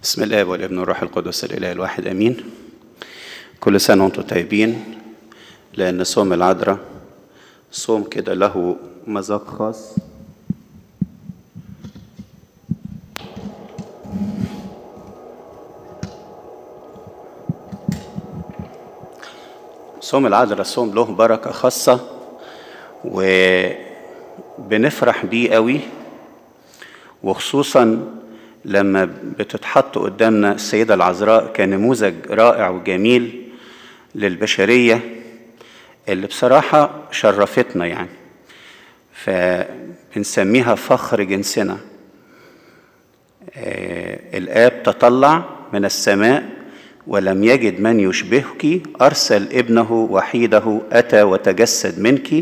بسم الله والابن والروح القدس الاله الواحد امين كل سنه وانتم طيبين لان صوم العذراء صوم كده له مذاق خاص صوم العذراء صوم له بركه خاصه وبنفرح بيه قوي وخصوصا لما بتتحط قدامنا السيدة العذراء كنموذج رائع وجميل للبشرية اللي بصراحة شرفتنا يعني فبنسميها فخر جنسنا آه الآب تطلع من السماء ولم يجد من يشبهك أرسل ابنه وحيده أتى وتجسد منك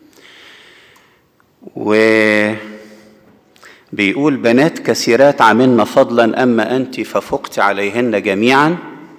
و بيقول بنات كثيرات عملن فضلا اما انت ففقت عليهن جميعا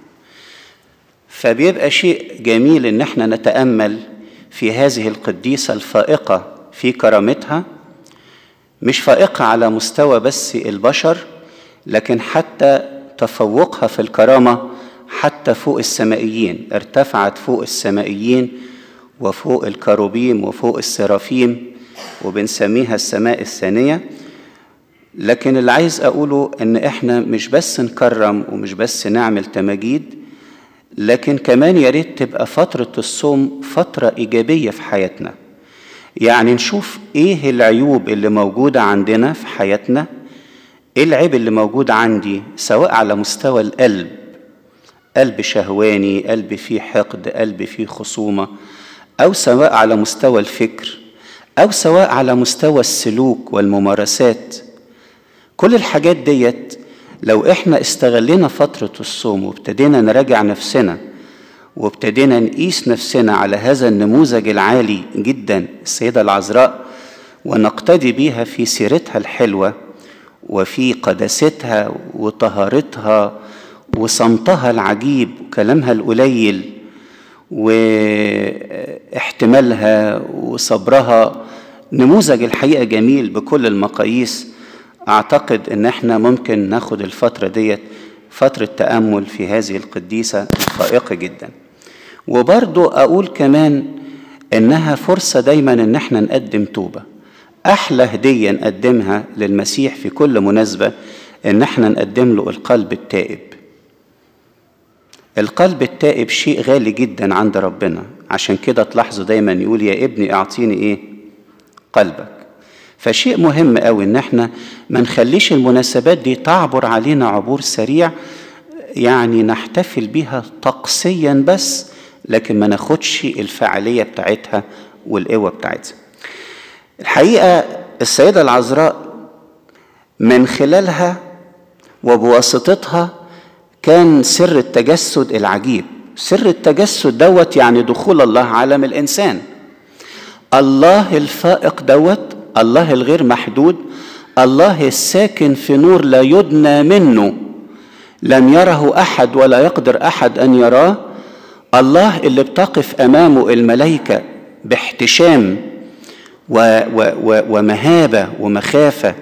فبيبقى شيء جميل ان احنا نتامل في هذه القديسه الفائقه في كرامتها مش فائقه على مستوى بس البشر لكن حتى تفوقها في الكرامه حتى فوق السمائيين ارتفعت فوق السمائيين وفوق الكروبيم وفوق السرافيم وبنسميها السماء الثانيه لكن اللي عايز اقوله ان احنا مش بس نكرم ومش بس نعمل تماجيد لكن كمان يا ريت تبقى فترة الصوم فترة إيجابية في حياتنا يعني نشوف إيه العيوب اللي موجودة عندنا في حياتنا إيه العيب اللي موجود عندي سواء على مستوى القلب قلب شهواني قلب فيه حقد قلب فيه خصومة أو سواء على مستوى الفكر أو سواء على مستوى السلوك والممارسات كل الحاجات ديت لو احنا استغلينا فترة الصوم وابتدينا نراجع نفسنا وابتدينا نقيس نفسنا على هذا النموذج العالي جدا السيدة العذراء ونقتدي بيها في سيرتها الحلوة وفي قداستها وطهارتها وصمتها العجيب وكلامها القليل واحتمالها وصبرها نموذج الحقيقة جميل بكل المقاييس اعتقد ان احنا ممكن ناخد الفتره ديت فتره تامل في هذه القديسه الفائقه جدا وبرضو اقول كمان انها فرصه دايما ان احنا نقدم توبه احلى هديه نقدمها للمسيح في كل مناسبه ان احنا نقدم له القلب التائب القلب التائب شيء غالي جدا عند ربنا عشان كده تلاحظوا دايما يقول يا ابني اعطيني ايه قلبك فشيء مهم قوي ان احنا ما نخليش المناسبات دي تعبر علينا عبور سريع يعني نحتفل بيها طقسيا بس لكن ما ناخدش الفعالية بتاعتها والقوة بتاعتها الحقيقة السيدة العذراء من خلالها وبواسطتها كان سر التجسد العجيب سر التجسد دوت يعني دخول الله عالم الإنسان الله الفائق دوت الله الغير محدود الله الساكن في نور لا يدنى منه لم يره احد ولا يقدر احد ان يراه الله اللي بتقف امامه الملائكه باحتشام و و و ومهابه ومخافه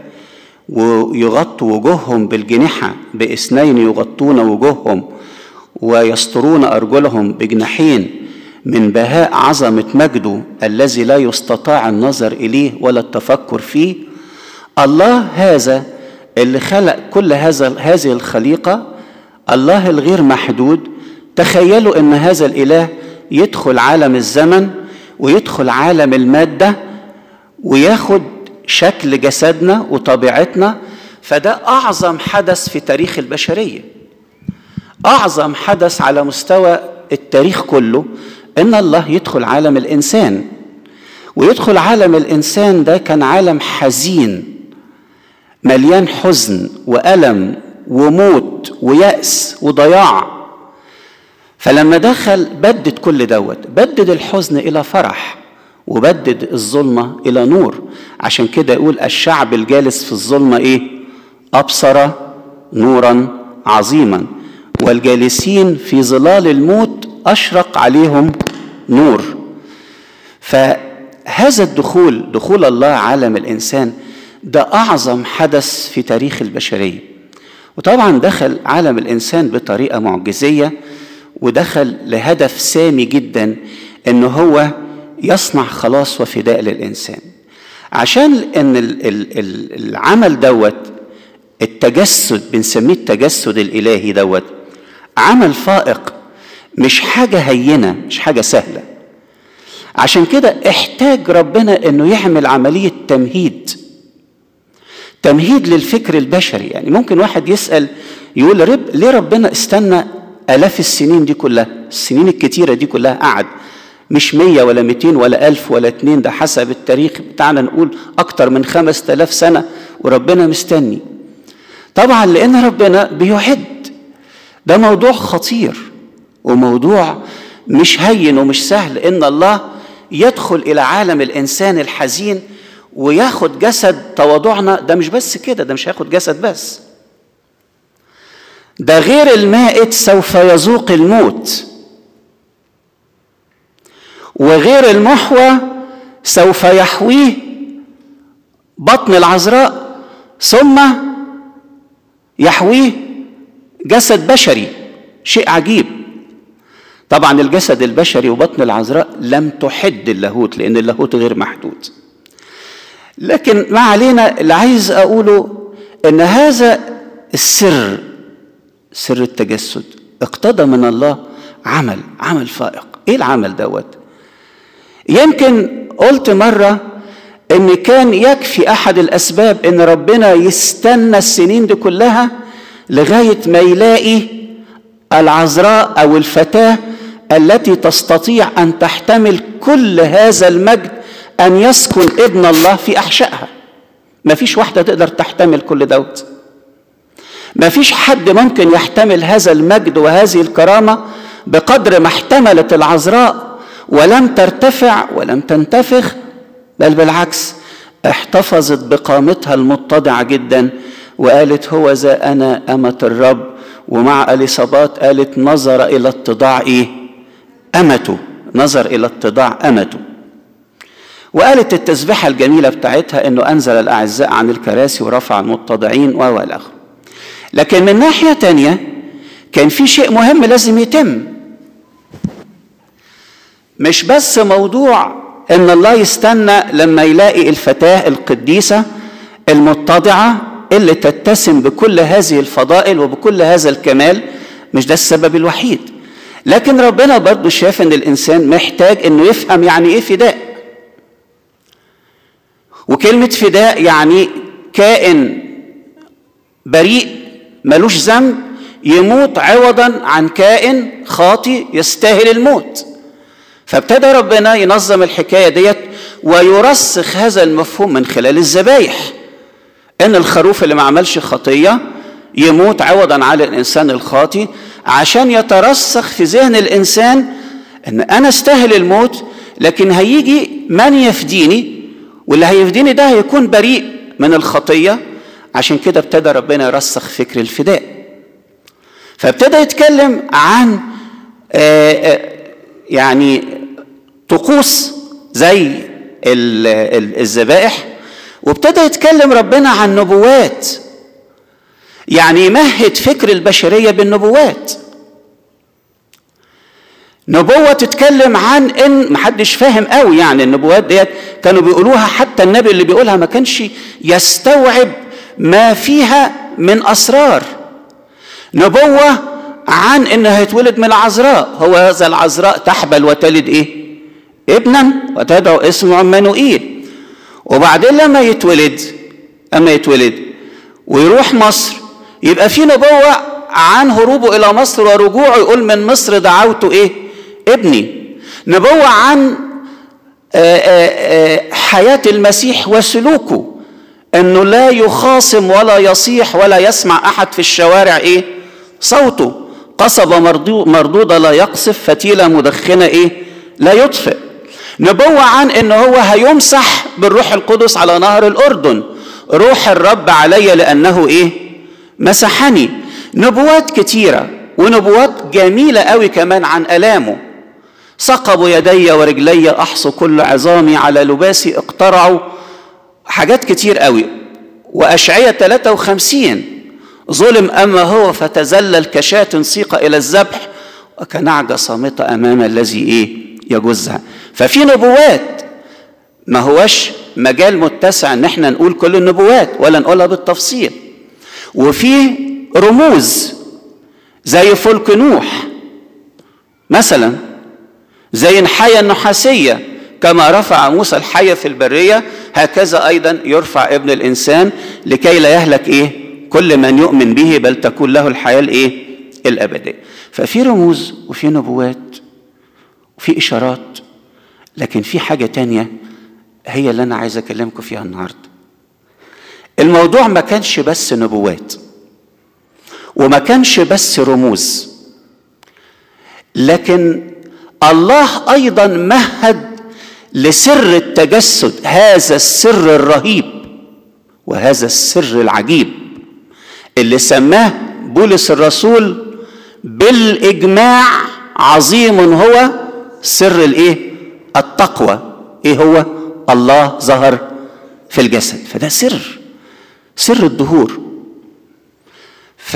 ويغطوا وجوههم بالجنحه باثنين يغطون وجوههم ويسترون ارجلهم بجناحين من بهاء عظمة مجده الذي لا يستطاع النظر إليه ولا التفكر فيه الله هذا اللي خلق كل هذا هذه الخليقة الله الغير محدود تخيلوا أن هذا الإله يدخل عالم الزمن ويدخل عالم المادة وياخد شكل جسدنا وطبيعتنا فده أعظم حدث في تاريخ البشرية أعظم حدث على مستوى التاريخ كله ان الله يدخل عالم الانسان ويدخل عالم الانسان ده كان عالم حزين مليان حزن والم وموت وياس وضياع فلما دخل بدد كل دوت بدد الحزن الى فرح وبدد الظلمه الى نور عشان كده يقول الشعب الجالس في الظلمه ايه ابصر نورا عظيما والجالسين في ظلال الموت اشرق عليهم نور فهذا الدخول دخول الله عالم الانسان ده اعظم حدث في تاريخ البشريه وطبعا دخل عالم الإنسان بطريقة معجزية ودخل لهدف سامي جدا إن هو يصنع خلاص وفداء للإنسان عشان ان العمل دوت التجسد بنسميه التجسد الالهي دوت عمل فائق مش حاجه هينه مش حاجه سهله عشان كده احتاج ربنا انه يعمل عمليه تمهيد تمهيد للفكر البشري يعني ممكن واحد يسال يقول رب ليه ربنا استنى الاف السنين دي كلها السنين الكتيره دي كلها قعد مش مية ولا ميتين ولا ألف ولا اتنين ده حسب التاريخ بتاعنا نقول أكتر من خمس تلاف سنة وربنا مستني طبعا لأن ربنا بيعد ده موضوع خطير وموضوع مش هين ومش سهل إن الله يدخل إلى عالم الإنسان الحزين وياخد جسد تواضعنا ده مش بس كده ده مش هياخد جسد بس ده غير المائت سوف يذوق الموت وغير المحوى سوف يحويه بطن العذراء ثم يحويه جسد بشري شيء عجيب طبعا الجسد البشري وبطن العذراء لم تحد اللاهوت لان اللاهوت غير محدود لكن ما علينا اللي عايز اقوله ان هذا السر سر التجسد اقتضى من الله عمل عمل فائق ايه العمل دوت يمكن قلت مرة إن كان يكفي أحد الأسباب إن ربنا يستنى السنين دي كلها لغاية ما يلاقي العذراء أو الفتاة التي تستطيع أن تحتمل كل هذا المجد أن يسكن ابن الله في أحشائها ما فيش واحدة تقدر تحتمل كل دوت ما فيش حد ممكن يحتمل هذا المجد وهذه الكرامة بقدر ما احتملت العذراء ولم ترتفع ولم تنتفخ بل بالعكس احتفظت بقامتها المتضعة جدا وقالت هو ذا أنا أمة الرب ومع أليصابات قالت نظر إلى اتضاع إيه أمته نظر إلى اتضاع أمته وقالت التسبيحة الجميلة بتاعتها إنه أنزل الأعزاء عن الكراسي ورفع المتضعين و لكن من ناحية تانية كان في شيء مهم لازم يتم مش بس موضوع ان الله يستنى لما يلاقي الفتاه القديسه المتضعه اللي تتسم بكل هذه الفضائل وبكل هذا الكمال مش ده السبب الوحيد لكن ربنا برضه شاف ان الانسان محتاج انه يفهم يعني ايه فداء وكلمه فداء يعني كائن بريء ملوش ذنب يموت عوضا عن كائن خاطي يستاهل الموت فابتدى ربنا ينظم الحكاية ديت ويرسخ هذا المفهوم من خلال الذبايح ان الخروف اللي ما عملش خطية يموت عوضا على الانسان الخاطي عشان يترسخ في ذهن الانسان ان انا استاهل الموت لكن هيجي من يفديني واللي هيفديني ده هيكون بريء من الخطية عشان كده ابتدى ربنا يرسخ فكر الفداء فابتدى يتكلم عن آآ آآ يعني طقوس زي الذبائح وابتدى يتكلم ربنا عن نبوات يعني يمهد فكر البشرية بالنبوات نبوة تتكلم عن ان محدش فاهم قوي يعني النبوات ديت كانوا بيقولوها حتى النبي اللي بيقولها ما كانش يستوعب ما فيها من اسرار نبوة عن انه هيتولد من العذراء هو هذا العذراء تحبل وتلد ايه ابنا وتدعو اسمه عمانوئيل وبعدين لما يتولد اما يتولد ويروح مصر يبقى في نبوة عن هروبه إلى مصر ورجوعه يقول من مصر دعوته إيه؟ ابني نبوة عن حياة المسيح وسلوكه أنه لا يخاصم ولا يصيح ولا يسمع أحد في الشوارع إيه؟ صوته قصبة مردودة لا يقصف فتيلة مدخنة إيه؟ لا يطفئ نبوة عن أنه هو هيمسح بالروح القدس على نهر الأردن روح الرب علي لأنه إيه؟ مسحني نبوات كتيرة ونبوات جميلة قوي كمان عن ألامه ثقبوا يدي ورجلي أحصوا كل عظامي على لباسي اقترعوا حاجات كتير قوي وأشعية 53 ظلم أما هو فتزلل كشاة سيق إلى الذبح وكنعجة صامتة أمام الذي إيه يجوزها ففي نبوات ما هوش مجال متسع ان احنا نقول كل النبوات ولا نقولها بالتفصيل وفي رموز زي فلك نوح مثلا زي الحية النحاسية كما رفع موسى الحية في البرية هكذا أيضا يرفع ابن الإنسان لكي لا يهلك إيه كل من يؤمن به بل تكون له الحياة الإيه الأبدية ففي رموز وفي نبوات وفي إشارات لكن في حاجة تانية هي اللي أنا عايز أكلمكم فيها النهاردة الموضوع ما كانش بس نبوات وما كانش بس رموز لكن الله أيضا مهد لسر التجسد هذا السر الرهيب وهذا السر العجيب اللي سماه بولس الرسول بالاجماع عظيم هو سر الايه التقوى ايه هو الله ظهر في الجسد فده سر سر الظهور ف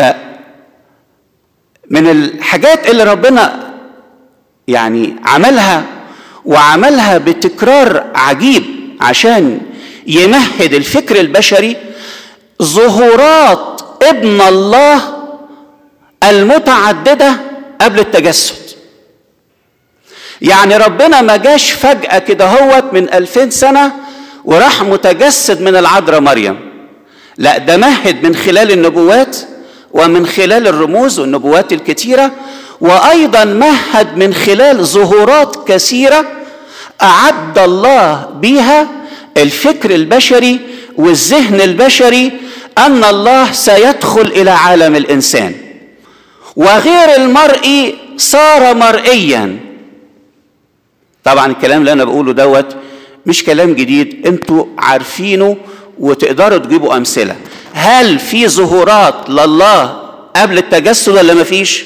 من الحاجات اللي ربنا يعني عملها وعملها بتكرار عجيب عشان يمهد الفكر البشري ظهورات ابن الله المتعدده قبل التجسد يعني ربنا ما جاش فجأة كده هوت من ألفين سنة وراح متجسد من العذراء مريم لا ده مهد من خلال النبوات ومن خلال الرموز والنبوات الكتيرة وأيضا مهد من خلال ظهورات كثيرة أعد الله بها الفكر البشري والذهن البشري أن الله سيدخل إلى عالم الإنسان وغير المرئي صار مرئيا طبعا الكلام اللي انا بقوله دوت مش كلام جديد انتوا عارفينه وتقدروا تجيبوا امثله هل في ظهورات لله قبل التجسد ولا ما فيش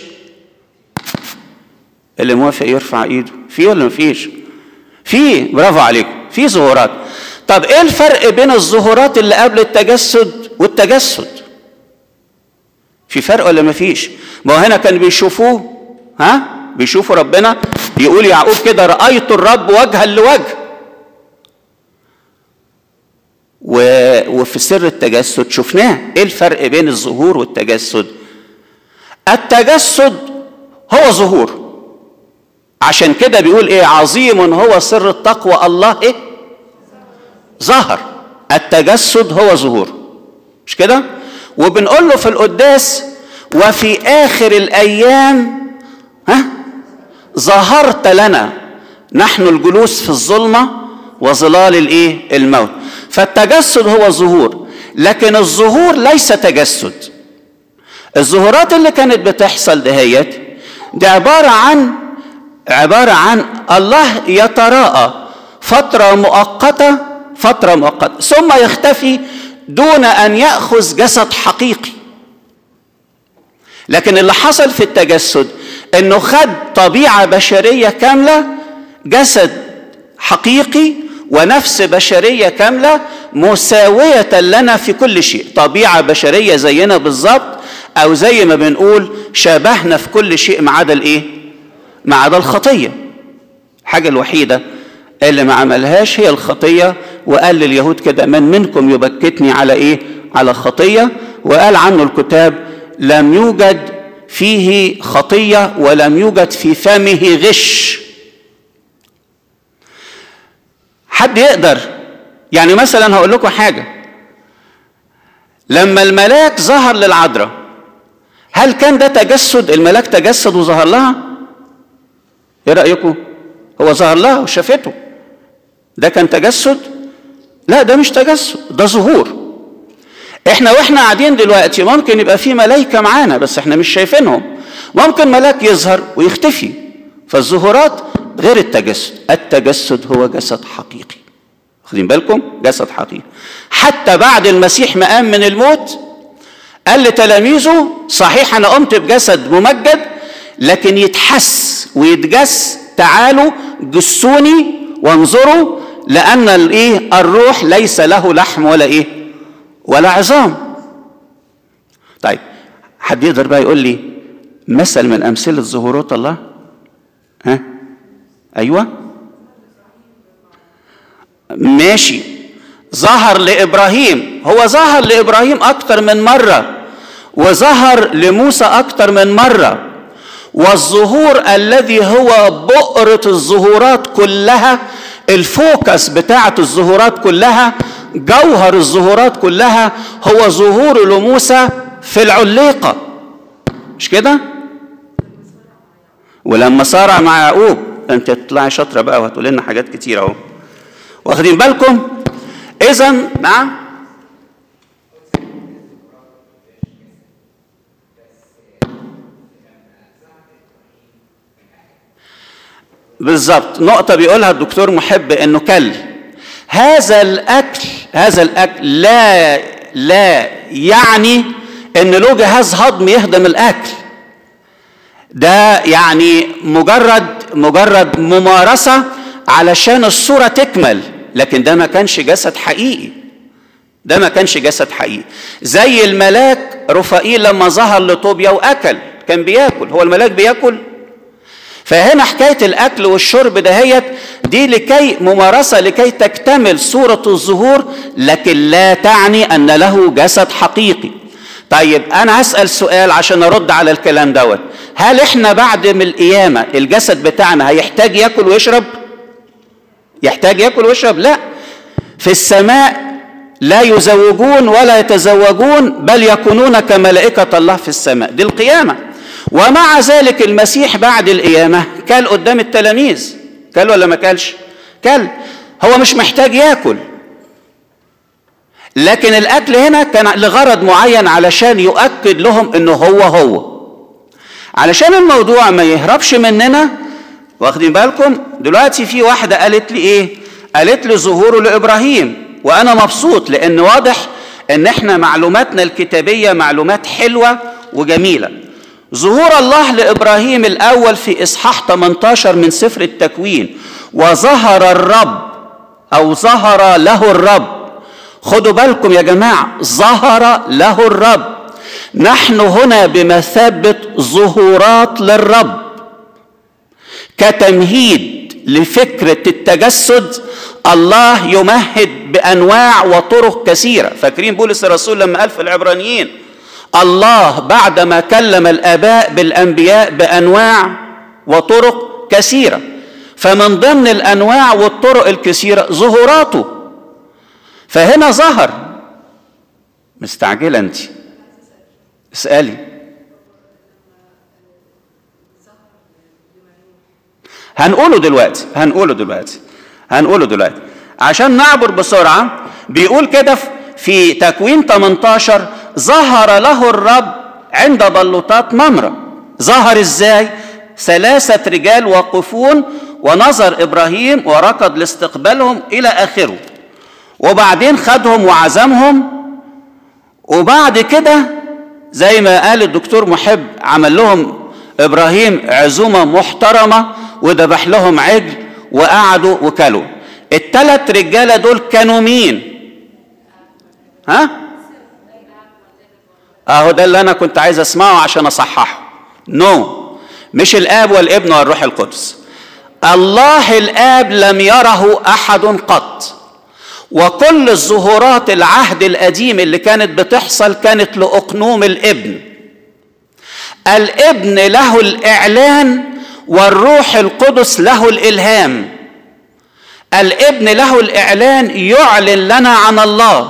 اللي موافق يرفع ايده في ولا ما فيش في برافو عليكم في ظهورات طب ايه الفرق بين الظهورات اللي قبل التجسد والتجسد في فرق ولا ما فيش ما هو هنا كان بيشوفوه ها بيشوفوا ربنا يقول يعقوب كده رأيت الرب وجها لوجه و... وفي سر التجسد شفناه ايه الفرق بين الظهور والتجسد التجسد هو ظهور عشان كده بيقول ايه عظيم هو سر التقوى الله ايه ظهر التجسد هو ظهور مش كده وبنقول له في القداس وفي اخر الايام ها ظهرت لنا نحن الجلوس في الظلمه وظلال الايه الموت فالتجسد هو ظهور لكن الظهور ليس تجسد الظهورات اللي كانت بتحصل دهيت دي عباره عن عباره عن الله يتراءى فتره مؤقته فتره مؤقته ثم يختفي دون ان ياخذ جسد حقيقي لكن اللي حصل في التجسد انه خد طبيعه بشريه كامله جسد حقيقي ونفس بشريه كامله مساويه لنا في كل شيء طبيعه بشريه زينا بالظبط او زي ما بنقول شبهنا في كل شيء ما عدا الايه ما عدا الخطيه الحاجه الوحيده اللي ما عملهاش هي الخطيه وقال لليهود كده من منكم يبكتني على ايه على خطيه وقال عنه الكتاب لم يوجد فيه خطيه ولم يوجد في فمه غش حد يقدر يعني مثلا هقول لكم حاجه لما الملاك ظهر للعذراء هل كان ده تجسد الملاك تجسد وظهر لها ايه رايكم هو ظهر لها وشافته ده كان تجسد لا ده مش تجسد ده ظهور احنا واحنا قاعدين دلوقتي ممكن يبقى في ملائكه معانا بس احنا مش شايفينهم ممكن ملاك يظهر ويختفي فالظهورات غير التجسد التجسد هو جسد حقيقي واخدين بالكم جسد حقيقي حتى بعد المسيح ما قام من الموت قال لتلاميذه صحيح انا قمت بجسد ممجد لكن يتحس ويتجس تعالوا جسوني وانظروا لان الايه الروح ليس له لحم ولا ايه ولا عظام طيب حد يقدر بقى يقول لي مثل من امثله ظهورات الله ها ايوه ماشي ظهر لابراهيم هو ظهر لابراهيم اكتر من مره وظهر لموسى اكتر من مره والظهور الذي هو بؤرة الظهورات كلها الفوكس بتاعة الظهورات كلها جوهر الظهورات كلها هو ظهور لموسى في العليقة مش كده؟ ولما صارع مع يعقوب انت تطلعي شاطرة بقى وهتقول لنا حاجات كتير اهو واخدين بالكم؟ إذا نعم بالظبط نقطة بيقولها الدكتور محب انه كل هذا الاكل هذا الاكل لا لا يعني ان له جهاز هضم يهضم الاكل ده يعني مجرد مجرد ممارسة علشان الصورة تكمل لكن ده ما كانش جسد حقيقي ده ما كانش جسد حقيقي زي الملاك رفائيل لما ظهر لطوبيا واكل كان بياكل هو الملاك بياكل فهنا حكايه الاكل والشرب دهيت دي لكي ممارسه لكي تكتمل صوره الظهور لكن لا تعني ان له جسد حقيقي طيب انا هسال سؤال عشان ارد على الكلام دوت هل احنا بعد من القيامه الجسد بتاعنا هيحتاج ياكل ويشرب يحتاج ياكل ويشرب لا في السماء لا يزوجون ولا يتزوجون بل يكونون كملائكه الله في السماء دي القيامه ومع ذلك المسيح بعد القيامة كل قدام التلاميذ كل ولا ما كلش كل هو مش محتاج ياكل لكن الأكل هنا كان لغرض معين علشان يؤكد لهم إنه هو هو علشان الموضوع ما يهربش مننا واخدين بالكم دلوقتي في واحدة قالت لي إيه قالت لي ظهوره لإبراهيم وأنا مبسوط لأن واضح إن إحنا معلوماتنا الكتابية معلومات حلوة وجميلة ظهور الله لابراهيم الاول في اصحاح 18 من سفر التكوين وظهر الرب او ظهر له الرب خدوا بالكم يا جماعه ظهر له الرب نحن هنا بمثابه ظهورات للرب كتمهيد لفكره التجسد الله يمهد بانواع وطرق كثيره فاكرين بولس الرسول لما قال في العبرانيين الله بعدما كلم الاباء بالانبياء بانواع وطرق كثيره فمن ضمن الانواع والطرق الكثيره ظهوراته فهنا ظهر مستعجله انت اسالي هنقوله دلوقتي هنقوله دلوقتي هنقوله دلوقتي عشان نعبر بسرعه بيقول كده في تكوين 18 ظهر له الرب عند بلوطات ممرة ظهر ازاي ثلاثة رجال واقفون ونظر إبراهيم وركض لاستقبالهم إلى آخره وبعدين خدهم وعزمهم وبعد كده زي ما قال الدكتور محب عمل لهم إبراهيم عزومة محترمة وذبح لهم عجل وقعدوا وكلوا الثلاث رجالة دول كانوا مين ها اهو ده اللي انا كنت عايز اسمعه عشان اصححه نو no. مش الاب والابن والروح القدس الله الاب لم يره احد قط وكل الظهورات العهد القديم اللي كانت بتحصل كانت لاقنوم الابن الابن له الاعلان والروح القدس له الالهام الابن له الاعلان يعلن لنا عن الله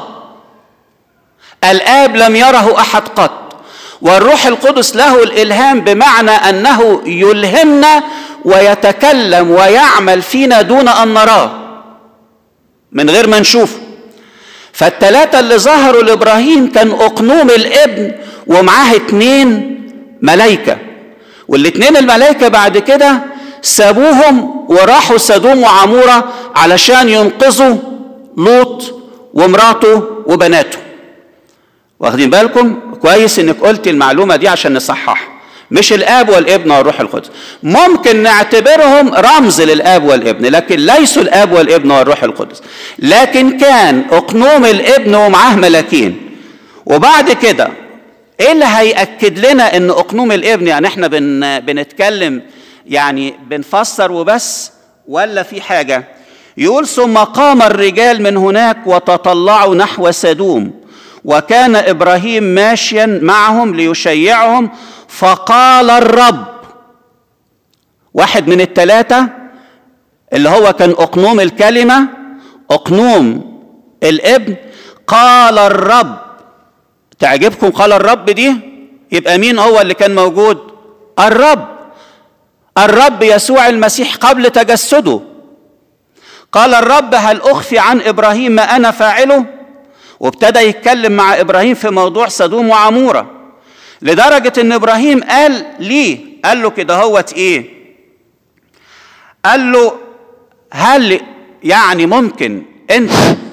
الاب لم يره احد قط والروح القدس له الالهام بمعنى انه يلهمنا ويتكلم ويعمل فينا دون ان نراه من غير ما نشوفه فالثلاثة اللي ظهروا لإبراهيم كان أقنوم الابن ومعاه اتنين ملايكة والاتنين الملايكة بعد كده سابوهم وراحوا سدوم وعمورة علشان ينقذوا لوط ومراته وبناته واخدين بالكم كويس انك قلت المعلومه دي عشان نصححها مش الاب والابن والروح القدس ممكن نعتبرهم رمز للاب والابن لكن ليسوا الاب والابن والروح القدس لكن كان اقنوم الابن ومعاه ملاكين وبعد كده ايه اللي هيأكد لنا ان اقنوم الابن يعني احنا بن بنتكلم يعني بنفسر وبس ولا في حاجة يقول ثم قام الرجال من هناك وتطلعوا نحو سدوم وكان ابراهيم ماشيا معهم ليشيعهم فقال الرب واحد من الثلاثه اللي هو كان اقنوم الكلمه اقنوم الابن قال الرب تعجبكم قال الرب دي يبقى مين هو اللي كان موجود الرب الرب يسوع المسيح قبل تجسده قال الرب هل اخفي عن ابراهيم ما انا فاعله وابتدى يتكلم مع ابراهيم في موضوع سدوم وعموره لدرجه ان ابراهيم قال ليه قال له كده هوت ايه قال له هل يعني ممكن انت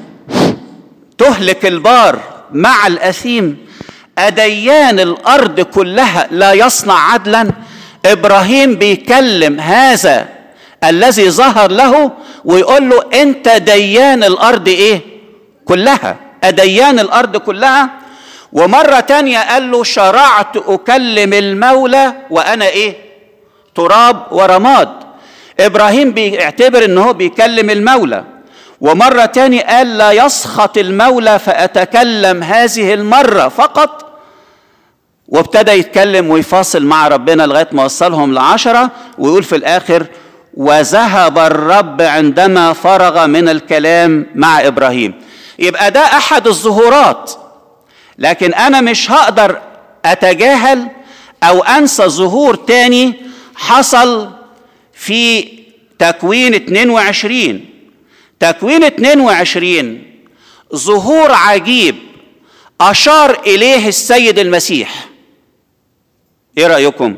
تهلك البار مع الاثيم اديان الارض كلها لا يصنع عدلا ابراهيم بيكلم هذا الذي ظهر له ويقول له انت ديان الارض ايه كلها اديان الارض كلها ومره تانية قال له شرعت اكلم المولى وانا ايه تراب ورماد ابراهيم بيعتبر ان هو بيكلم المولى ومرة تاني قال لا يسخط المولى فأتكلم هذه المرة فقط وابتدى يتكلم ويفاصل مع ربنا لغاية ما وصلهم لعشرة ويقول في الآخر وذهب الرب عندما فرغ من الكلام مع إبراهيم يبقى ده أحد الظهورات لكن أنا مش هقدر أتجاهل أو أنسى ظهور تاني حصل في تكوين 22 تكوين 22 ظهور عجيب أشار إليه السيد المسيح إيه رأيكم؟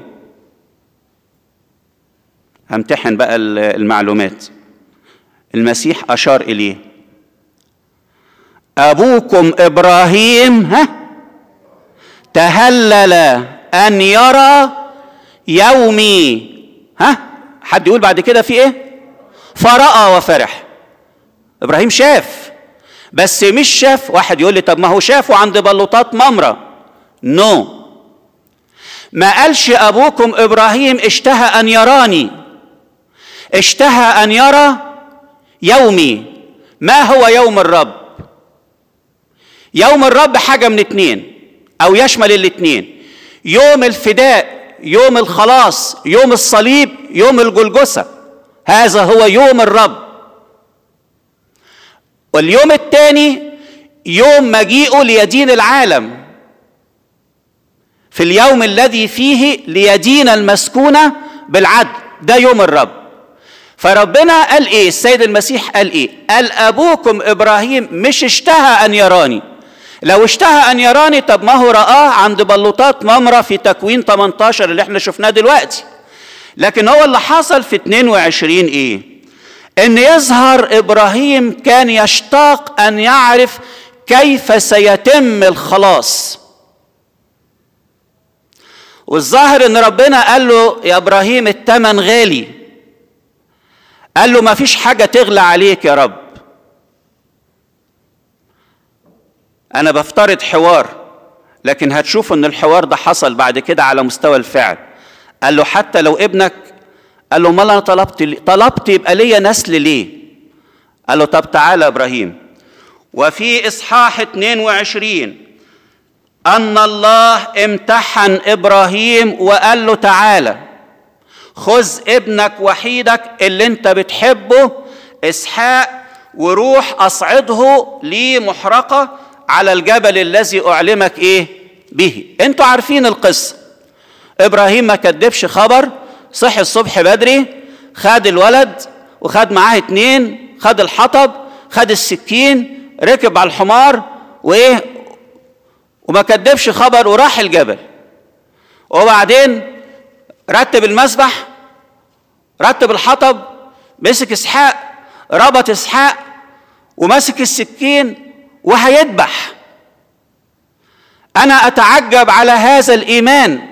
همتحن بقى المعلومات المسيح أشار إليه أبوكم إبراهيم ها تهلل أن يرى يومي ها حد يقول بعد كده في إيه؟ فرأى وفرح ابراهيم شاف بس مش شاف واحد يقول لي طب ما هو شافه عند بلوطات ممرة نو no. ما قالش ابوكم ابراهيم اشتهى ان يراني اشتهى ان يرى يومي ما هو يوم الرب يوم الرب حاجة من اتنين او يشمل الاتنين يوم الفداء يوم الخلاص يوم الصليب يوم الجلجسة هذا هو يوم الرب واليوم الثاني يوم مجيئه ليدين العالم في اليوم الذي فيه ليدين المسكونة بالعدل ده يوم الرب فربنا قال ايه السيد المسيح قال ايه قال ابوكم ابراهيم مش اشتهى ان يراني لو اشتهى ان يراني طب ما هو رآه عند بلوطات ممرة في تكوين 18 اللي احنا شفناه دلوقتي لكن هو اللي حصل في 22 ايه ان يظهر ابراهيم كان يشتاق ان يعرف كيف سيتم الخلاص والظاهر ان ربنا قال له يا ابراهيم الثمن غالي قال له ما فيش حاجه تغلى عليك يا رب انا بفترض حوار لكن هتشوف ان الحوار ده حصل بعد كده على مستوى الفعل قال له حتى لو ابنك قال له ما انا طلبت لي طلبت يبقى ليا نسل ليه قال له طب تعالى يا ابراهيم وفي اصحاح 22 ان الله امتحن ابراهيم وقال له تعالى خذ ابنك وحيدك اللي انت بتحبه اسحاق وروح اصعده لي محرقه على الجبل الذي اعلمك ايه به انتوا عارفين القصه ابراهيم ما كدبش خبر صحي الصبح بدري خد الولد وخد معاه اتنين خد الحطب خد السكين ركب على الحمار وايه وما كدبش خبر وراح الجبل وبعدين رتب المسبح رتب الحطب مسك اسحاق ربط اسحاق ومسك السكين وهيذبح انا اتعجب على هذا الايمان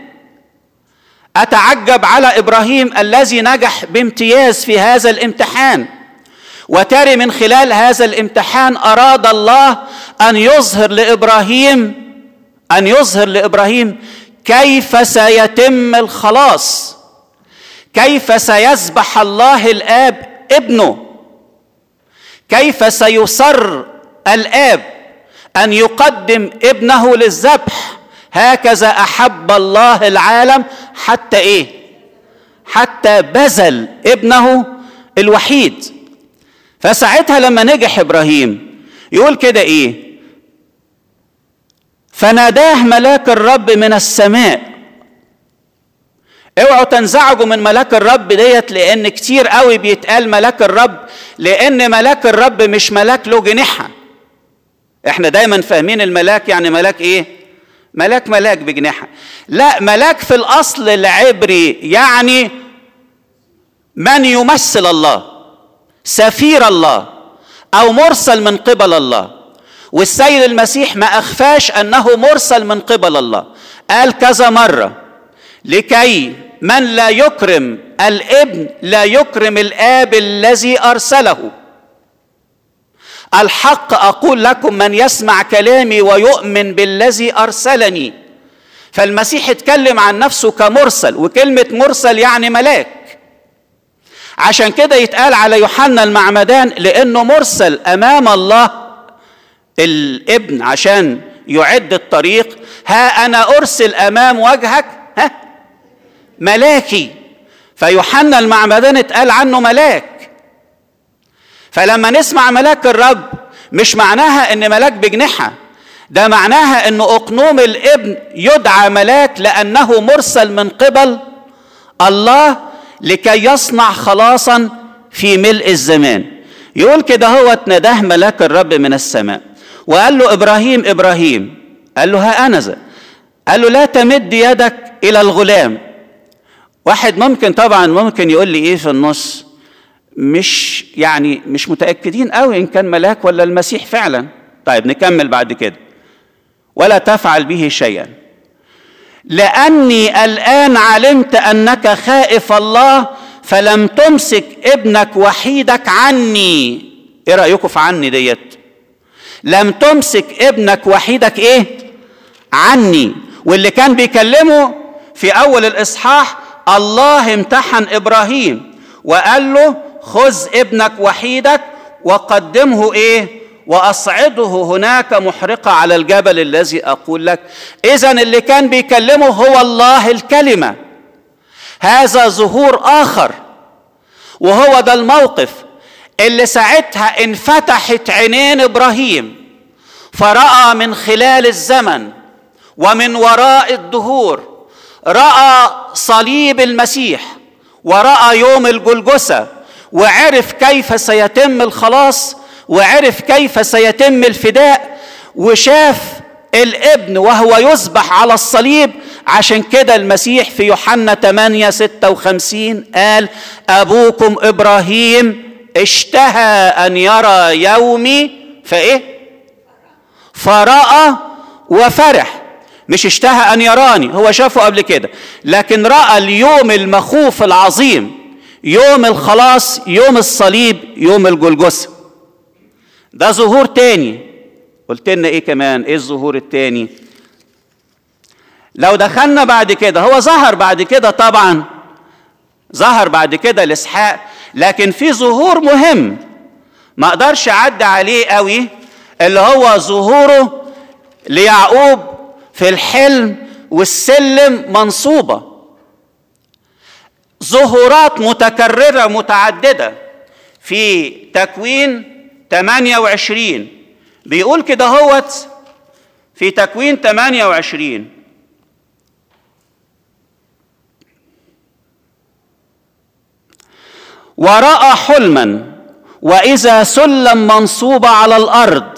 اتعجب على ابراهيم الذي نجح بامتياز في هذا الامتحان وترى من خلال هذا الامتحان اراد الله ان يظهر لابراهيم ان يظهر لابراهيم كيف سيتم الخلاص كيف سيذبح الله الاب ابنه كيف سيصر الاب ان يقدم ابنه للذبح هكذا احب الله العالم حتى ايه حتى بذل ابنه الوحيد فساعتها لما نجح ابراهيم يقول كده ايه فناداه ملاك الرب من السماء اوعوا تنزعجوا من ملاك الرب ديت لان كتير قوي بيتقال ملاك الرب لان ملاك الرب مش ملاك له جناحه احنا دايما فاهمين الملاك يعني ملاك ايه ملاك ملاك بجناحه لا ملاك في الاصل العبري يعني من يمثل الله سفير الله او مرسل من قبل الله والسيد المسيح ما اخفاش انه مرسل من قبل الله قال كذا مره لكي من لا يكرم الابن لا يكرم الاب الذي ارسله الحق اقول لكم من يسمع كلامي ويؤمن بالذي ارسلني فالمسيح اتكلم عن نفسه كمرسل وكلمه مرسل يعني ملاك عشان كده يتقال على يوحنا المعمدان لانه مرسل امام الله الابن عشان يعد الطريق ها انا ارسل امام وجهك ها ملاكي فيوحنا المعمدان اتقال عنه ملاك فلما نسمع ملاك الرب مش معناها ان ملاك بجنحة ده معناها ان اقنوم الابن يدعى ملاك لانه مرسل من قبل الله لكي يصنع خلاصا في ملء الزمان يقول كده هو ناداه ملاك الرب من السماء وقال له ابراهيم ابراهيم قال له ها انا ذا قال له لا تمد يدك الى الغلام واحد ممكن طبعا ممكن يقول لي ايه في النص مش يعني مش متاكدين قوي ان كان ملاك ولا المسيح فعلا طيب نكمل بعد كده ولا تفعل به شيئا لاني الان علمت انك خائف الله فلم تمسك ابنك وحيدك عني ايه رايكم في عني ديت لم تمسك ابنك وحيدك ايه عني واللي كان بيكلمه في اول الاصحاح الله امتحن ابراهيم وقال له خذ ابنك وحيدك وقدمه ايه واصعده هناك محرقه على الجبل الذي اقول لك اذا اللي كان بيكلمه هو الله الكلمه هذا ظهور اخر وهو ده الموقف اللي ساعتها انفتحت عينين ابراهيم فراى من خلال الزمن ومن وراء الدهور راى صليب المسيح وراى يوم الجلجسه وعرف كيف سيتم الخلاص وعرف كيف سيتم الفداء وشاف الابن وهو يذبح على الصليب عشان كده المسيح في يوحنا 8 56 قال أبوكم إبراهيم اشتهى أن يرى يومي فإيه؟ فرأى وفرح مش اشتهى أن يراني هو شافه قبل كده لكن رأى اليوم المخوف العظيم يوم الخلاص يوم الصليب يوم الجلجسه ده ظهور تاني قلت لنا ايه كمان ايه الظهور التاني لو دخلنا بعد كده هو ظهر بعد كده طبعا ظهر بعد كده لاسحاق لكن في ظهور مهم ما اقدرش اعدي عليه قوي اللي هو ظهوره ليعقوب في الحلم والسلم منصوبه ظهورات متكرره متعدده في تكوين 28 بيقول كده هوت في تكوين 28 ورأى حلما وإذا سلم منصوبة على الأرض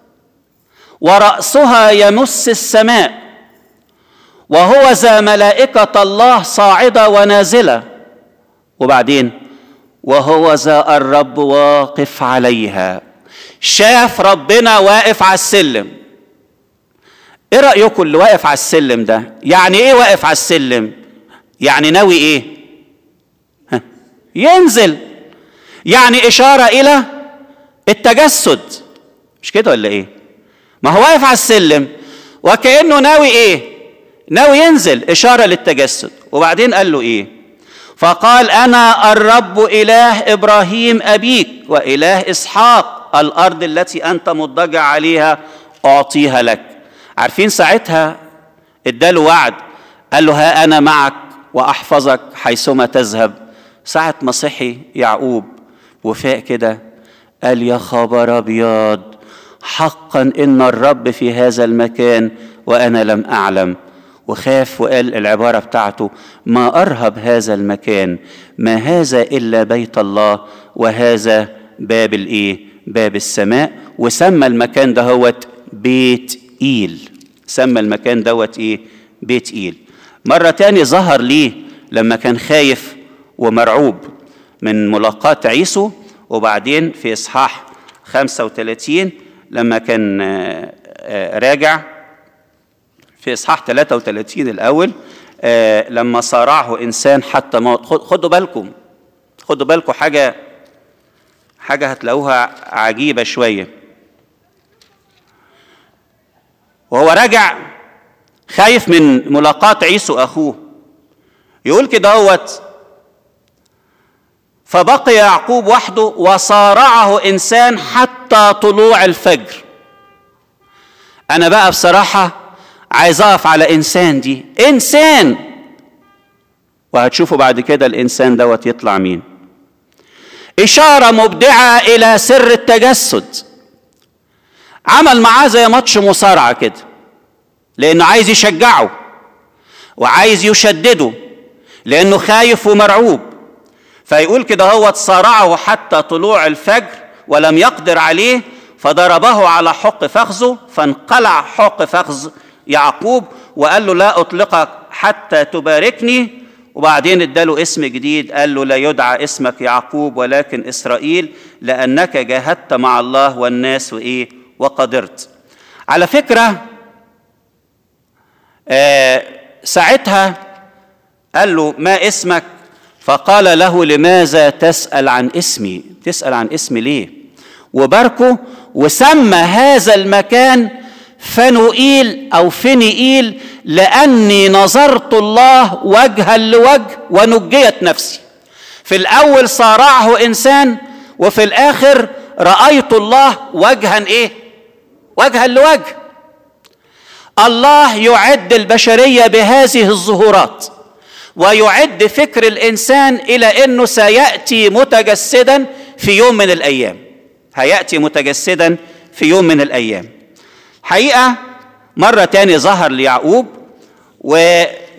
ورأسها يمس السماء وهو ذا ملائكة الله صاعدة ونازلة وبعدين وهو ذا الرب واقف عليها شاف ربنا واقف على السلم ايه رايكم اللي واقف على السلم ده يعني ايه واقف على السلم يعني ناوي ايه ها. ينزل يعني اشاره الى التجسد مش كده ولا ايه ما هو واقف على السلم وكأنه ناوي ايه ناوي ينزل إشارة للتجسد وبعدين قال له ايه فقال أنا الرب إله إبراهيم أبيك وإله إسحاق الأرض التي أنت مضطجع عليها أعطيها لك عارفين ساعتها اداله وعد قال له ها أنا معك وأحفظك حيثما تذهب ساعة ما صحي يعقوب وفاق كده قال يا خبر أبيض حقا إن الرب في هذا المكان وأنا لم أعلم وخاف وقال العبارة بتاعته ما أرهب هذا المكان ما هذا إلا بيت الله وهذا باب الإيه باب السماء وسمى المكان دهوت بيت إيل سمى المكان دوت إيه بيت إيل مرة تاني ظهر ليه لما كان خايف ومرعوب من ملاقاة عيسو وبعدين في إصحاح 35 لما كان راجع في إصحاح 33 الأول لما صارعه إنسان حتى موت خدوا بالكم خدوا بالكم حاجة حاجة هتلاقوها عجيبة شوية وهو راجع خايف من ملاقاة عيسو أخوه يقول كده هوت فبقي يعقوب وحده وصارعه إنسان حتى طلوع الفجر أنا بقى بصراحة عايز أقف على إنسان دي إنسان وهتشوفوا بعد كده الإنسان دوت يطلع مين إشارة مبدعة إلى سر التجسد عمل معاه زي ماتش مصارعة كده لأنه عايز يشجعه وعايز يشدده لأنه خايف ومرعوب فيقول كده هو صارعه حتى طلوع الفجر ولم يقدر عليه فضربه على حق فخذه فانقلع حق فخذ يعقوب وقال له لا أطلقك حتى تباركني وبعدين اداله اسم جديد قال له لا يدعى اسمك يعقوب ولكن إسرائيل لأنك جاهدت مع الله والناس وإيه وقدرت على فكرة آه ساعتها قال له ما اسمك فقال له لماذا تسأل عن اسمي تسأل عن اسمي ليه وباركه وسمى هذا المكان فنوئيل أو فنئيل لأني نظرت الله وجها لوجه ونجيت نفسي في الأول صارعه إنسان وفي الآخر رأيت الله وجها إيه وجها لوجه الله يعد البشرية بهذه الظهورات ويعد فكر الانسان الى انه سياتي متجسدا في يوم من الايام هياتي متجسدا في يوم من الايام حقيقه مره تاني ظهر ليعقوب و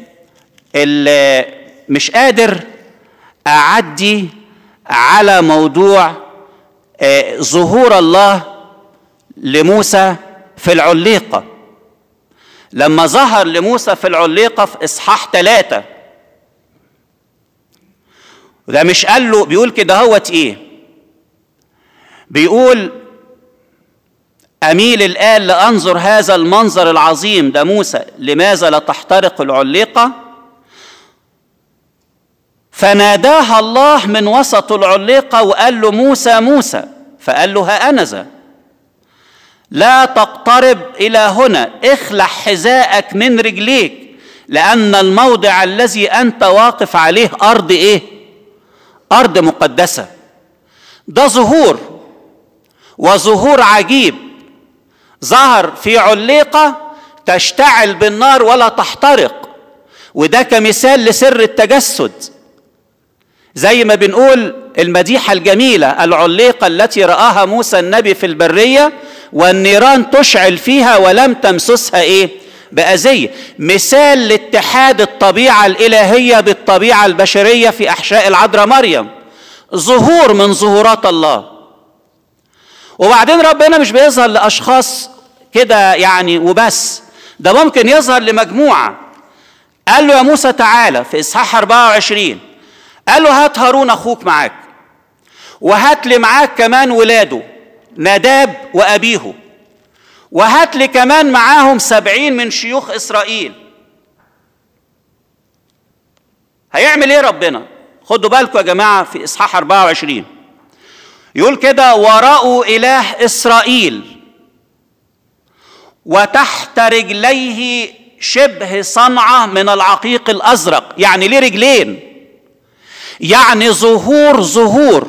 مش قادر اعدي على موضوع ظهور الله لموسى في العليقه لما ظهر لموسى في العليقه في اصحاح ثلاثه وده مش قال له بيقول كده هوت ايه بيقول اميل الان لانظر هذا المنظر العظيم ده موسى لماذا لا تحترق العليقه فناداها الله من وسط العليقه وقال له موسى موسى فقال له ها انا ذا لا تقترب الى هنا اخلع حذاءك من رجليك لان الموضع الذي انت واقف عليه ارض ايه ارض مقدسه ده ظهور وظهور عجيب ظهر في عليقه تشتعل بالنار ولا تحترق وده كمثال لسر التجسد زي ما بنقول المديحه الجميله العليقه التي راها موسى النبي في البريه والنيران تشعل فيها ولم تمسسها ايه بأذية مثال لاتحاد الطبيعة الإلهية بالطبيعة البشرية في أحشاء العذراء مريم ظهور من ظهورات الله وبعدين ربنا مش بيظهر لأشخاص كده يعني وبس ده ممكن يظهر لمجموعة قال له يا موسى تعالى في إصحاح 24 قال له هات هارون أخوك معاك وهات لي معاك كمان ولاده نداب وأبيه وهات لي كمان معاهم سبعين من شيوخ إسرائيل هيعمل ايه ربنا خدوا بالكم يا جماعة في إصحاح 24 يقول كده ورأوا إله إسرائيل وتحت رجليه شبه صنعة من العقيق الأزرق يعني ليه رجلين يعني ظهور ظهور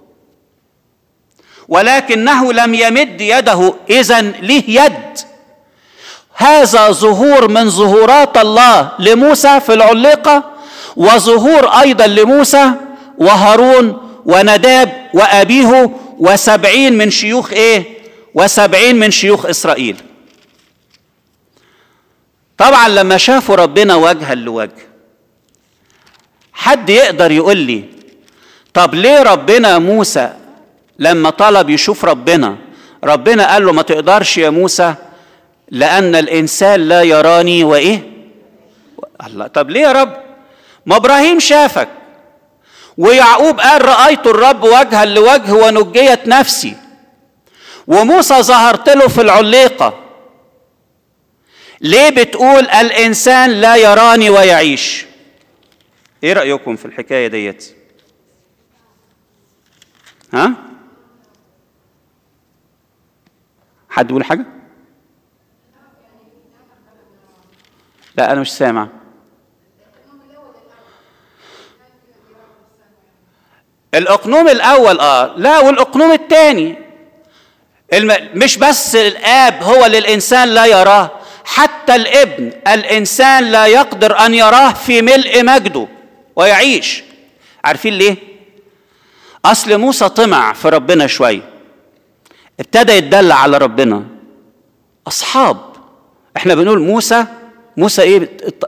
ولكنه لم يمد يده إذا له يد هذا ظهور من ظهورات الله لموسى في العليقة وظهور أيضا لموسى وهارون ونداب وأبيه وسبعين من شيوخ إيه وسبعين من شيوخ إسرائيل طبعا لما شافوا ربنا وجها لوجه حد يقدر يقول لي طب ليه ربنا موسى لما طلب يشوف ربنا ربنا قال له ما تقدرش يا موسى لأن الإنسان لا يراني وإيه الله طب ليه يا رب ما إبراهيم شافك ويعقوب قال رأيت الرب وجها لوجه ونجيت نفسي وموسى ظهرت له في العليقة ليه بتقول الإنسان لا يراني ويعيش ايه رأيكم في الحكاية ديت ها حد يقول حاجة لا أنا مش سامع الأقنوم الأول آه لا والأقنوم الثاني الم... مش بس الآب هو للإنسان لا يراه حتى الابن الإنسان لا يقدر أن يراه في ملء مجده ويعيش عارفين ليه؟ أصل موسى طمع في ربنا شوية ابتدى يتدلع على ربنا أصحاب احنا بنقول موسى موسى ايه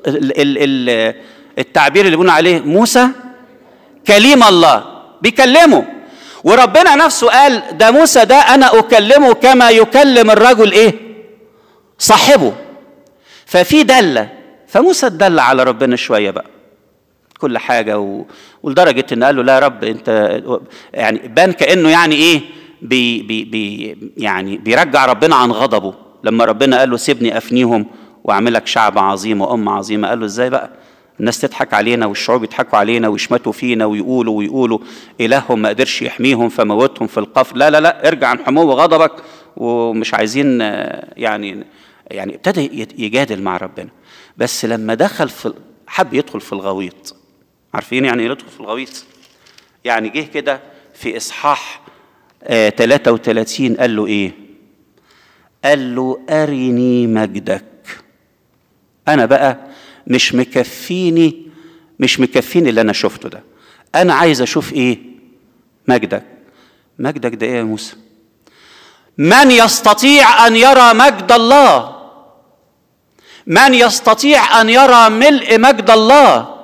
التعبير اللي بنقول عليه موسى كليم الله بيكلمه وربنا نفسه قال ده موسى ده انا اكلمه كما يكلم الرجل ايه صاحبه ففي دله فموسى اتدلع على ربنا شويه بقى كل حاجه و... ولدرجه ان قال له لا يا رب انت يعني بان كانه يعني ايه بي بي بي يعني بيرجع ربنا عن غضبه لما ربنا قال له سيبني افنيهم واعملك شعب عظيم وامه عظيمه قال له ازاي بقى الناس تضحك علينا والشعوب يضحكوا علينا ويشمتوا فينا ويقولوا ويقولوا إلههم ما قدرش يحميهم فموتهم في القفر لا لا لا ارجع عن حمو غضبك ومش عايزين يعني يعني ابتدى يجادل مع ربنا بس لما دخل في حب يدخل في الغويط عارفين يعني يدخل في الغويط يعني جه كده في إصحاح آه 33 قال له إيه قال له أرني مجدك أنا بقى مش مكفيني مش مكفيني اللي انا شفته ده انا عايز اشوف ايه مجدك مجدك ده ايه يا موسى من يستطيع ان يرى مجد الله من يستطيع ان يرى ملء مجد الله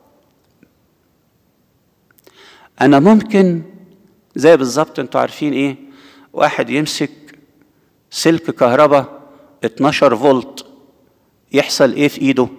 انا ممكن زي بالظبط انتوا عارفين ايه واحد يمسك سلك كهرباء 12 فولت يحصل ايه في ايده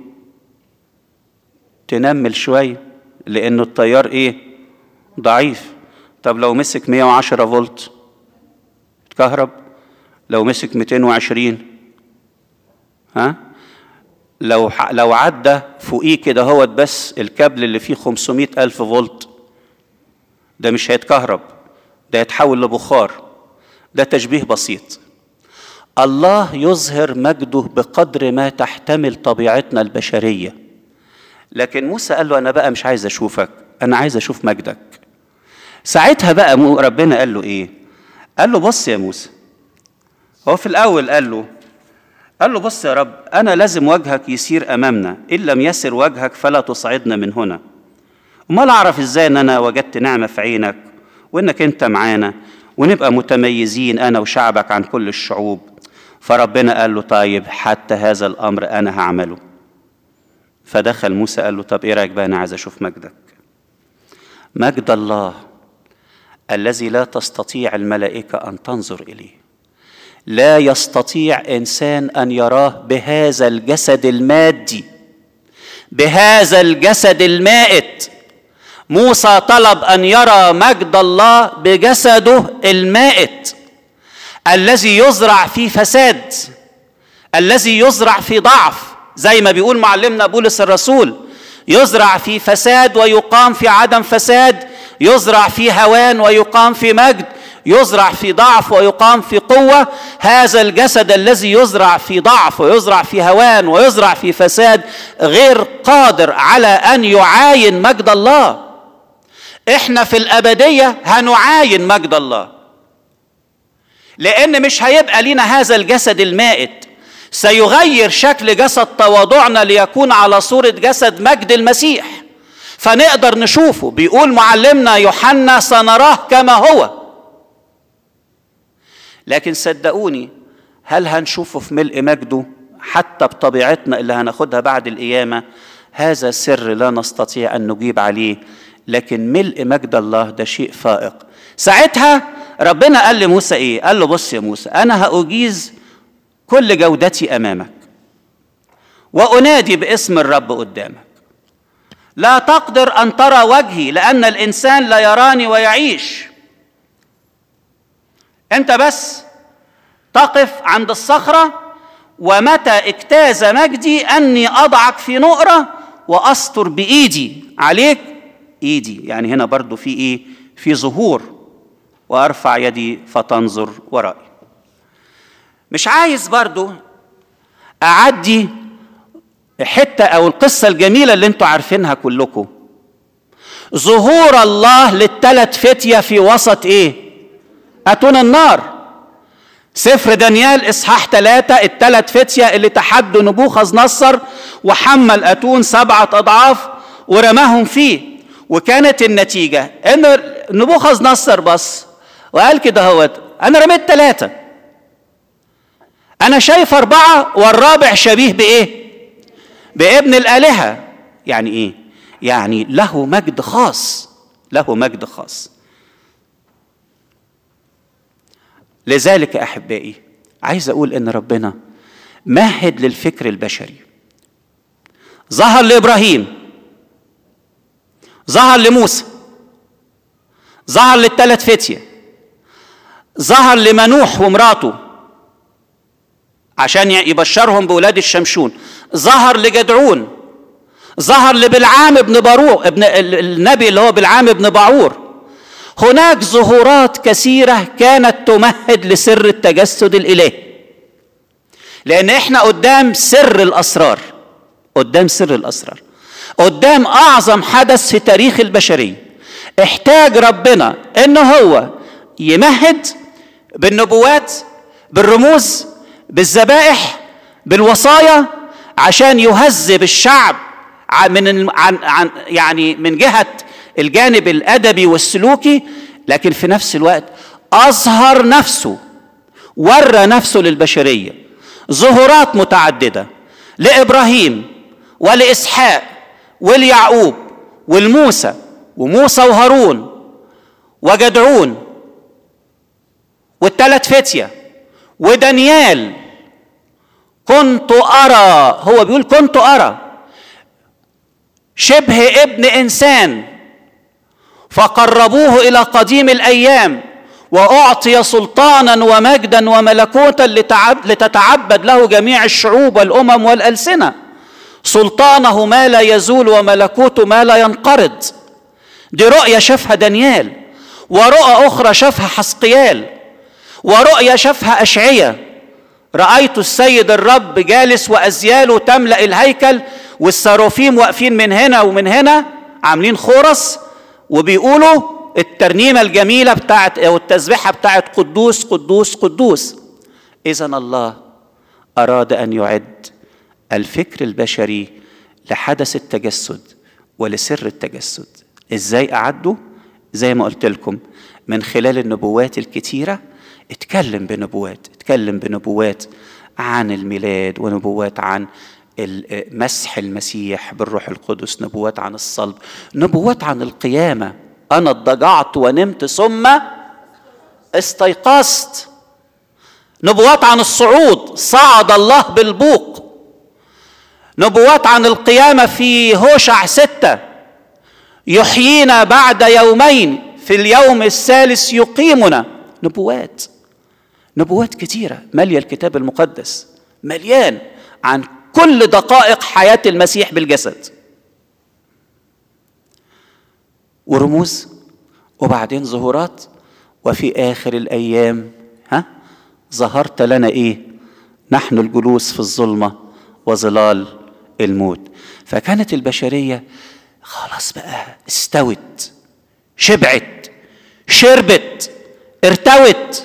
تنمل شوية لأنه التيار إيه؟ ضعيف طب لو مسك 110 فولت اتكهرب لو مسك 220 ها لو لو عدى فوقيه كده هوت بس الكابل اللي فيه 500 ألف فولت ده مش هيتكهرب ده يتحول لبخار ده تشبيه بسيط الله يظهر مجده بقدر ما تحتمل طبيعتنا البشريه لكن موسى قال له انا بقى مش عايز اشوفك انا عايز اشوف مجدك ساعتها بقى ربنا قال له ايه قال له بص يا موسى هو في الاول قال له قال له بص يا رب انا لازم وجهك يسير امامنا ان لم يسر وجهك فلا تصعدنا من هنا امال اعرف ازاي ان انا وجدت نعمه في عينك وانك انت معانا ونبقى متميزين انا وشعبك عن كل الشعوب فربنا قال له طيب حتى هذا الامر انا هعمله فدخل موسى قال له طب ايه رايك بقى انا عايز اشوف مجدك مجد الله الذي لا تستطيع الملائكه ان تنظر اليه لا يستطيع انسان ان يراه بهذا الجسد المادي بهذا الجسد المائت موسى طلب ان يرى مجد الله بجسده المائت الذي يزرع في فساد الذي يزرع في ضعف زي ما بيقول معلمنا بولس الرسول يزرع في فساد ويقام في عدم فساد يزرع في هوان ويقام في مجد يزرع في ضعف ويقام في قوه هذا الجسد الذي يزرع في ضعف ويزرع في هوان ويزرع في فساد غير قادر على ان يعاين مجد الله احنا في الابديه هنعاين مجد الله لان مش هيبقى لنا هذا الجسد المائت سيغير شكل جسد تواضعنا ليكون على صوره جسد مجد المسيح فنقدر نشوفه بيقول معلمنا يوحنا سنراه كما هو لكن صدقوني هل هنشوفه في ملء مجده حتى بطبيعتنا اللي هناخدها بعد القيامه هذا سر لا نستطيع ان نجيب عليه لكن ملء مجد الله ده شيء فائق ساعتها ربنا قال لموسى ايه قال له بص يا موسى انا هاجيز كل جودتي امامك وانادي باسم الرب قدامك لا تقدر ان ترى وجهي لان الانسان لا يراني ويعيش انت بس تقف عند الصخره ومتى اجتاز مجدي اني اضعك في نقره واستر بايدي عليك ايدي يعني هنا برضو في ايه في ظهور وارفع يدي فتنظر ورائي مش عايز برضو اعدي حته او القصه الجميله اللي انتوا عارفينها كلكم ظهور الله للثلاث فتيه في وسط ايه اتون النار سفر دانيال اصحاح ثلاثة الثلاث فتية اللي تحدوا نبوخذ نصر وحمل اتون سبعة اضعاف ورماهم فيه وكانت النتيجة ان نبوخذ نصر بص وقال كده هوت انا رميت ثلاثة انا شايف اربعة والرابع شبيه بايه بابن الالهة يعني ايه يعني له مجد خاص له مجد خاص لذلك احبائي عايز اقول ان ربنا مهد للفكر البشري ظهر لابراهيم ظهر لموسى ظهر للثلاث فتيه ظهر لمنوح ومراته عشان يبشرهم بولاد الشمشون ظهر لجدعون ظهر لبلعام ابن باروع ابن النبي اللي هو بلعام ابن باعور هناك ظهورات كثيره كانت تمهد لسر التجسد الالهي لان احنا قدام سر الاسرار قدام سر الاسرار قدام اعظم حدث في تاريخ البشريه احتاج ربنا ان هو يمهد بالنبوات بالرموز بالذبائح بالوصايا عشان يهذب الشعب من عن عن يعني من جهه الجانب الادبي والسلوكي لكن في نفس الوقت اظهر نفسه ورى نفسه للبشريه ظهورات متعدده لابراهيم ولاسحاق وليعقوب والموسى وموسى وهارون وجدعون والثلاث فتيه ودانيال كنت ارى هو بيقول كنت ارى شبه ابن انسان فقربوه الى قديم الايام واعطي سلطانا ومجدا وملكوتا لتتعبد له جميع الشعوب والامم والالسنه سلطانه ما لا يزول وملكوته ما لا ينقرض دي رؤية شافها دانيال ورؤى أخرى شافها حسقيال ورؤية شافها أشعية رأيت السيد الرب جالس وأزياله تملأ الهيكل والسرافيم واقفين من هنا ومن هنا عاملين خورس وبيقولوا الترنيمة الجميلة بتاعت أو التسبيحة بتاعت قدوس قدوس قدوس إذا الله أراد أن يعد الفكر البشري لحدث التجسد ولسر التجسد ازاي اعده زي ما قلت لكم من خلال النبوات الكتيره اتكلم بنبوات اتكلم بنبوات عن الميلاد ونبوات عن مسح المسيح بالروح القدس نبوات عن الصلب نبوات عن القيامه انا اضطجعت ونمت ثم استيقظت نبوات عن الصعود صعد الله بالبوق نبوات عن القيامة في هوشع ستة يحيينا بعد يومين في اليوم الثالث يقيمنا نبوات نبوات كتيرة مالية الكتاب المقدس مليان عن كل دقائق حياة المسيح بالجسد ورموز وبعدين ظهورات وفي آخر الأيام ها ظهرت لنا إيه نحن الجلوس في الظلمة وظلال الموت فكانت البشرية خلاص بقى استوت شبعت شربت ارتوت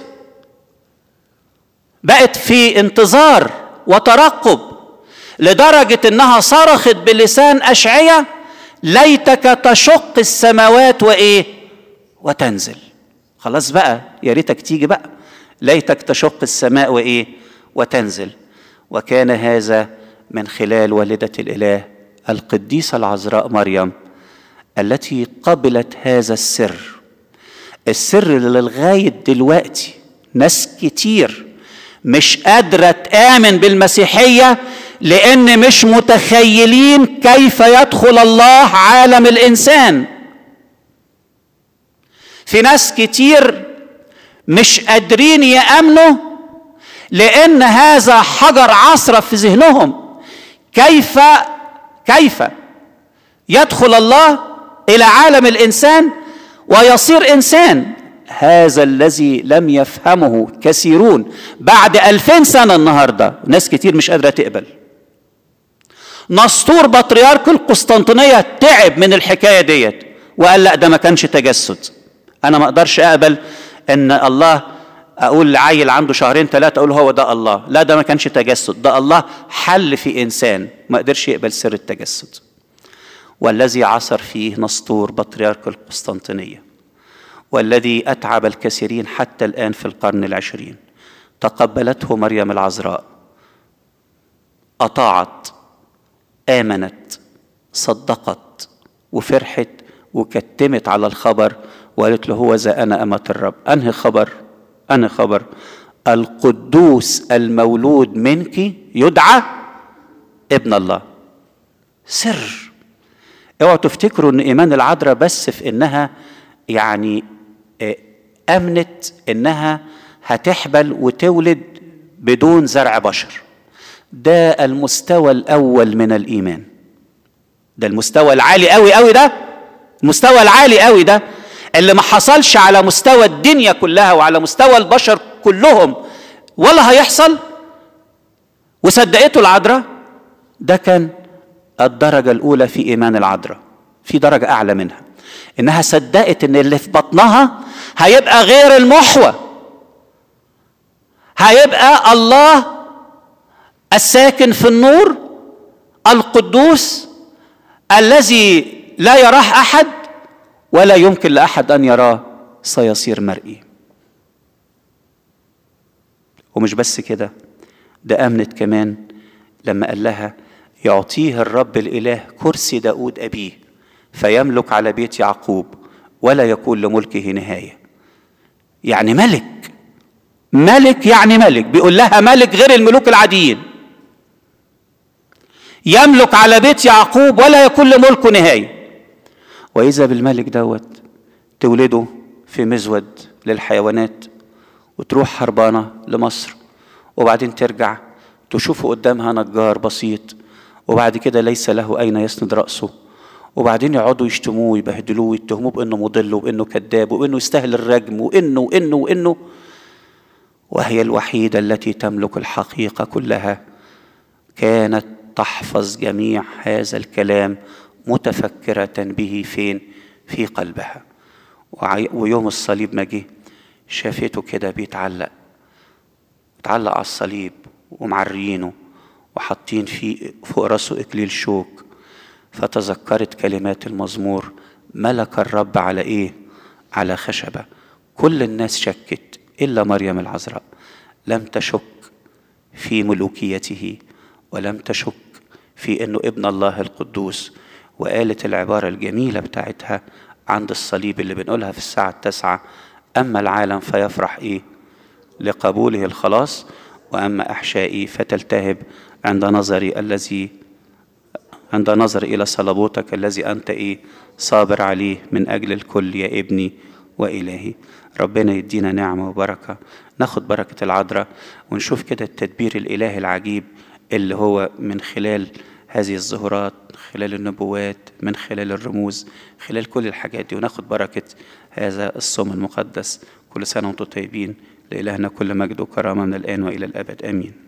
بقت في انتظار وترقب لدرجة انها صرخت بلسان اشعية ليتك تشق السماوات وايه وتنزل خلاص بقى يا ريتك تيجي بقى ليتك تشق السماء وايه وتنزل وكان هذا من خلال والدة الإله القديسة العذراء مريم التي قبلت هذا السر السر اللي لغاية دلوقتي ناس كتير مش قادرة تآمن بالمسيحية لأن مش متخيلين كيف يدخل الله عالم الإنسان في ناس كتير مش قادرين يأمنوا لأن هذا حجر عصرة في ذهنهم كيف كيف يدخل الله إلى عالم الإنسان ويصير إنسان هذا الذي لم يفهمه كثيرون بعد ألفين سنة النهاردة ناس كتير مش قادرة تقبل نسطور بطريرك القسطنطينية تعب من الحكاية ديت وقال لا ده ما كانش تجسد أنا ما أقدرش أقبل إن الله اقول لعيل عنده شهرين ثلاثه اقول هو ده الله لا ده ما كانش تجسد ده الله حل في انسان ما قدرش يقبل سر التجسد والذي عثر فيه نسطور بطريرك القسطنطينيه والذي اتعب الكثيرين حتى الان في القرن العشرين تقبلته مريم العذراء اطاعت امنت صدقت وفرحت وكتمت على الخبر وقالت له هو ذا انا امه الرب انهي خبر أنا خبر القدوس المولود منك يدعى ابن الله سر اوعوا تفتكروا ان ايمان العذراء بس في انها يعني امنت انها هتحبل وتولد بدون زرع بشر ده المستوى الاول من الايمان ده المستوى العالي قوي قوي ده المستوى العالي قوي ده اللي ما حصلش على مستوى الدنيا كلها وعلى مستوى البشر كلهم ولا هيحصل وصدقته العذراء ده كان الدرجة الأولى في إيمان العذراء في درجة أعلى منها إنها صدقت إن اللي في بطنها هيبقى غير المحوى هيبقى الله الساكن في النور القدوس الذي لا يراه أحد ولا يمكن لاحد ان يراه سيصير مرئي ومش بس كده ده امنت كمان لما قال لها يعطيه الرب الاله كرسي داود ابيه فيملك على بيت يعقوب ولا يكون لملكه نهايه يعني ملك ملك يعني ملك بيقول لها ملك غير الملوك العاديين يملك على بيت يعقوب ولا يكون لملكه نهايه وإذا بالملك دوت تولده في مزود للحيوانات وتروح هربانة لمصر وبعدين ترجع تشوفه قدامها نجار بسيط وبعد كده ليس له أين يسند رأسه وبعدين يقعدوا يشتموه ويبهدلوه ويتهموه بأنه مضل وبأنه كذاب وبأنه يستاهل الرجم وإنه وإنه وإنه وهي الوحيدة التي تملك الحقيقة كلها كانت تحفظ جميع هذا الكلام متفكرة به فين في قلبها ويوم الصليب ما جه شافته كده بيتعلق اتعلق على الصليب ومعريينه وحاطين فيه فوق راسه اكليل شوك فتذكرت كلمات المزمور ملك الرب على ايه على خشبه كل الناس شكت الا مريم العذراء لم تشك في ملوكيته ولم تشك في انه ابن الله القدوس وقالت العبارة الجميلة بتاعتها عند الصليب اللي بنقولها في الساعة التاسعة أما العالم فيفرح إيه لقبوله الخلاص وأما أحشائي فتلتهب عند نظري الذي عند نظر إلى صلبوتك الذي أنت إيه صابر عليه من أجل الكل يا ابني وإلهي ربنا يدينا نعمة وبركة ناخد بركة العذراء ونشوف كده التدبير الإلهي العجيب اللي هو من خلال هذه الظهورات خلال النبوات من خلال الرموز خلال كل الحاجات دي وناخد بركة هذا الصوم المقدس كل سنة وانتم طيبين لإلهنا كل مجد وكرامة من الآن وإلى الأبد آمين